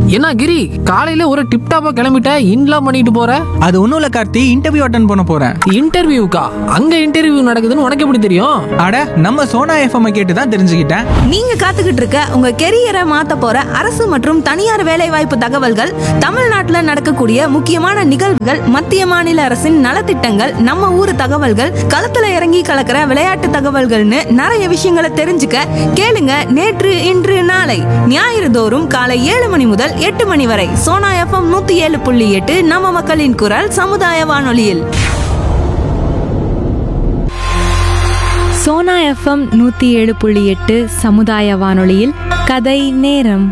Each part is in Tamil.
என்ன கிரி காலையில ஒரு டிப்டாப்பா கிளம்பிட்ட இன்லாம் பண்ணிட்டு போற அது ஒன்றும் இல்லை கார்த்தி இன்டர்வியூ அட்டன் பண்ண போகிறேன் இன்டர்வியூக்கா அங்க இன்டர்வியூ நடக்குதுன்னு உனக்கு எப்படி தெரியும் அட நம்ம சோனா எஃப்எம் கேட்டு தான் தெரிஞ்சுக்கிட்டேன் நீங்க காத்துக்கிட்டு இருக்க உங்க கெரியரை மாத்த போற அரசு மற்றும் தனியார் வேலைவாய்ப்பு தகவல்கள் தமிழ்நாட்டுல நடக்கக்கூடிய முக்கியமான நிகழ்வுகள் மத்திய மாநில அரசின் நலத்திட்டங்கள் நம்ம ஊர் தகவல்கள் களத்துல இறங்கி கலக்கிற விளையாட்டு தகவல்கள்னு நிறைய விஷயங்களை தெரிஞ்சுக்க கேளுங்க நேற்று இன்று நாளை ஞாயிறு தோறும் காலை ஏழு மணி முதல் எட்டு மணி வரை சோனா எஃப்எம் நூத்தி ஏழு புள்ளி எட்டு நம்ம மக்களின் குரல் சமுதாய வானொலியில் சோனா எஃப்எம் நூத்தி ஏழு புள்ளி எட்டு சமுதாய வானொலியில் கதை நேரம்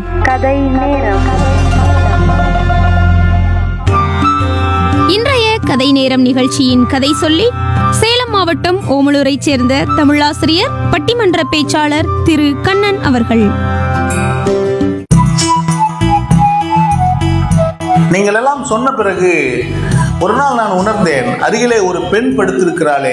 இன்றைய கதை நேரம் நிகழ்ச்சியின் கதை சொல்லி சேலம் மாவட்டம் ஓமலூரைச் சேர்ந்த தமிழாசிரியர் பட்டிமன்ற பேச்சாளர் திரு கண்ணன் அவர்கள் நீங்கள் எல்லாம் சொன்ன பிறகு ஒரு நாள் நான் உணர்ந்தேன் அருகிலே ஒரு பெண் படுத்திருக்கிறாளே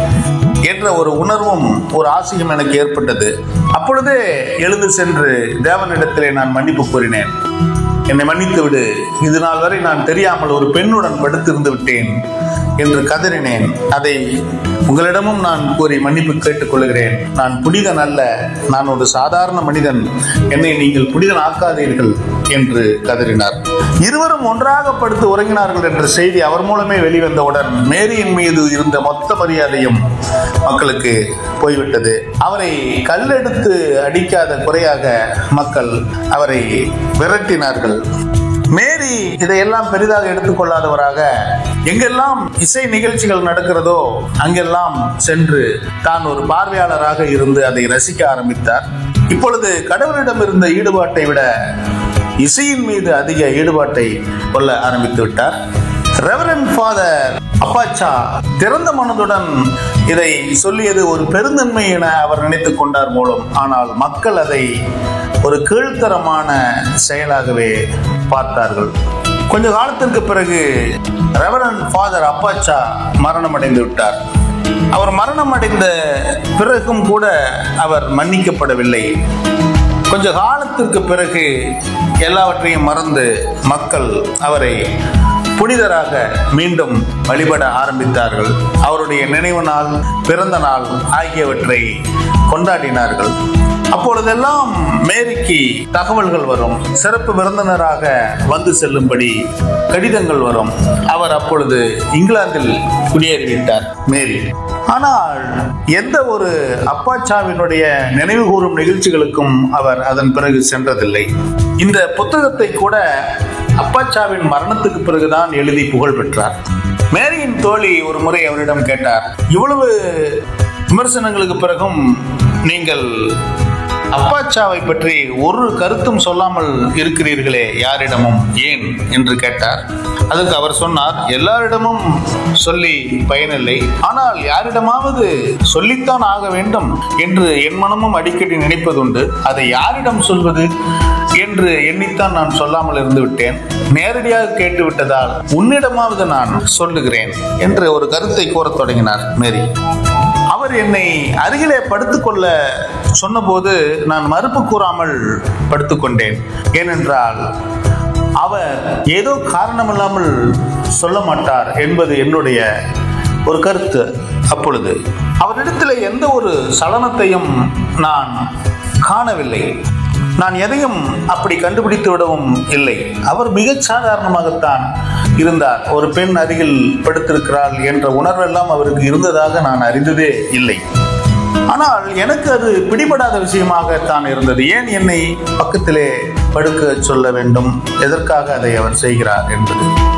என்ற ஒரு உணர்வும் ஒரு ஆசையும் எனக்கு ஏற்பட்டது அப்பொழுதே எழுந்து சென்று தேவனிடத்திலே நான் மன்னிப்பு கூறினேன் என்னை மன்னித்து விடு இது நாள் வரை நான் தெரியாமல் ஒரு பெண்ணுடன் படுத்திருந்து விட்டேன் என்று கதறினேன் அதை உங்களிடமும் நான் கூறி மன்னிப்பு கேட்டுக்கொள்கிறேன் நான் புனிதன் அல்ல நான் ஒரு சாதாரண மனிதன் என்னை நீங்கள் புனிதன் ஆக்காதீர்கள் என்று கதறினார் இருவரும் ஒன்றாக படுத்து உறங்கினார்கள் என்ற செய்தி அவர் மூலமே வெளிவந்தவுடன் மேரியின் மீது இருந்த மொத்த மரியாதையும் மக்களுக்கு போய்விட்டது அவரை கல்லெடுத்து அடிக்காத குறையாக மக்கள் அவரை விரட்டினார்கள் மேரி இதையெல்லாம் பெரிதாக எடுத்துக்கொள்ளாதவராக எங்கெல்லாம் இசை நிகழ்ச்சிகள் நடக்கிறதோ அங்கெல்லாம் சென்று தான் ஒரு பார்வையாளராக இருந்து அதை ரசிக்க ஆரம்பித்தார் இப்பொழுது கடவுளிடம் இருந்த ஈடுபாட்டை விட இசையின் மீது அதிக ஈடுபாட்டை கொள்ள ஆரம்பித்து விட்டார் ரெவரன் ஃபாதர் அப்பாச்சா திறந்த மனதுடன் இதை சொல்லியது ஒரு பெருந்தன்மை என அவர் நினைத்துக் கொண்டார் மூலம் ஆனால் மக்கள் அதை ஒரு கீழ்த்தரமான செயலாகவே பார்த்தார்கள் கொஞ்ச காலத்திற்கு பிறகு ரெவரன் ஃபாதர் அப்பாச்சா மரணம் அடைந்து விட்டார் அவர் மரணம் அடைந்த பிறகும் கூட அவர் மன்னிக்கப்படவில்லை கொஞ்ச காலத்திற்கு பிறகு எல்லாவற்றையும் மறந்து மக்கள் அவரை புனிதராக மீண்டும் வழிபட ஆரம்பித்தார்கள் அவருடைய நினைவு நாள் பிறந்த நாள் ஆகியவற்றை கொண்டாடினார்கள் அப்பொழுதெல்லாம் மேரிக்கு தகவல்கள் வரும் சிறப்பு விருந்தினராக வந்து செல்லும்படி கடிதங்கள் வரும் அவர் அப்பொழுது இங்கிலாந்தில் குடியேறிவிட்டார் மேரி ஆனால் எந்த ஒரு அப்பாச்சாவினுடைய நினைவு கூறும் நிகழ்ச்சிகளுக்கும் அவர் அதன் பிறகு சென்றதில்லை இந்த புத்தகத்தை கூட அப்பாச்சாவின் மரணத்துக்கு பிறகுதான் எழுதி புகழ் பெற்றார் மேரியின் தோழி ஒரு முறை அவரிடம் கேட்டார் இவ்வளவு விமர்சனங்களுக்கு பிறகும் நீங்கள் அப்பாச்சாவை பற்றி ஒரு கருத்தும் சொல்லாமல் இருக்கிறீர்களே யாரிடமும் ஏன் என்று கேட்டார் அதுக்கு அவர் சொன்னார் எல்லாரிடமும் சொல்லி பயனில்லை ஆனால் யாரிடமாவது சொல்லித்தான் ஆக வேண்டும் என்று என் மனமும் அடிக்கடி நினைப்பதுண்டு அதை யாரிடம் சொல்வது என்று எண்ணித்தான் நான் சொல்லாமல் இருந்து விட்டேன் நேரடியாக கேட்டு விட்டதால் உன்னிடமாவது நான் சொல்லுகிறேன் என்று ஒரு கருத்தை கூறத் தொடங்கினார் மேரி அவர் என்னை அருகிலே படுத்துக்கொள்ள சொன்னபோது நான் மறுப்பு கூறாமல் படுத்துக்கொண்டேன் ஏனென்றால் அவர் ஏதோ காரணமில்லாமல் சொல்ல மாட்டார் என்பது என்னுடைய ஒரு கருத்து அப்பொழுது அவரிடத்தில் எந்த ஒரு சலனத்தையும் நான் காணவில்லை நான் எதையும் அப்படி கண்டுபிடித்து விடவும் இல்லை அவர் மிகச் சாதாரணமாகத்தான் இருந்தார் ஒரு பெண் அருகில் படுத்திருக்கிறாள் என்ற உணர்வெல்லாம் அவருக்கு இருந்ததாக நான் அறிந்ததே இல்லை ஆனால் எனக்கு அது பிடிபடாத விஷயமாகத்தான் இருந்தது ஏன் என்னை பக்கத்திலே படுக்க சொல்ல வேண்டும் எதற்காக அதை அவர் செய்கிறார் என்பது